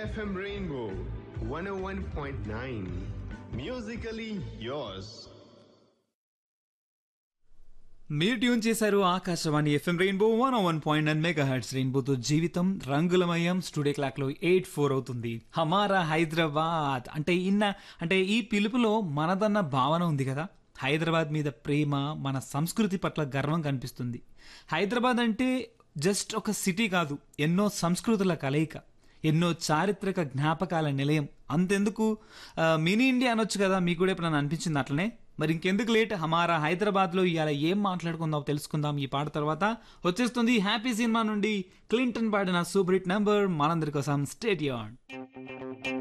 FM Rainbow 101.9. Musically yours. మీరు tune చేశారు Akashvani FM rainbow one one point nine megahertz రెయిన్బోతో జీవితం రంగులమయం స్టూడియో క్లాక్ లో ఎయిట్ ఫోర్ అవుతుంది హమారా హైదరాబాద్ అంటే ఇన్న అంటే ఈ పిలుపులో మనదన్న భావన ఉంది కదా హైదరాబాద్ మీద ప్రేమ మన సంస్కృతి పట్ల గర్వం కనిపిస్తుంది హైదరాబాద్ అంటే జస్ట్ ఒక సిటీ కాదు ఎన్నో సంస్కృతుల కలయిక ఎన్నో చారిత్రక జ్ఞాపకాల నిలయం అంతెందుకు ఆ, మినీ ఇండియా అనొచ్చు కదా మీకు కూడా ఇప్పుడు నన్ను అనిపించింది అట్లనే మరి ఇంకెందుకు లేట్ హమారా హైదరాబాద్లో ఇవాళ ఏం మాట్లాడుకుందాం తెలుసుకుందాం ఈ పాట తర్వాత వచ్చేస్తుంది హ్యాపీ సినిమా నుండి క్లింటన్ పాడిన సూపర్ హిట్ నెంబర్ మనందరి కోసం స్టేడియం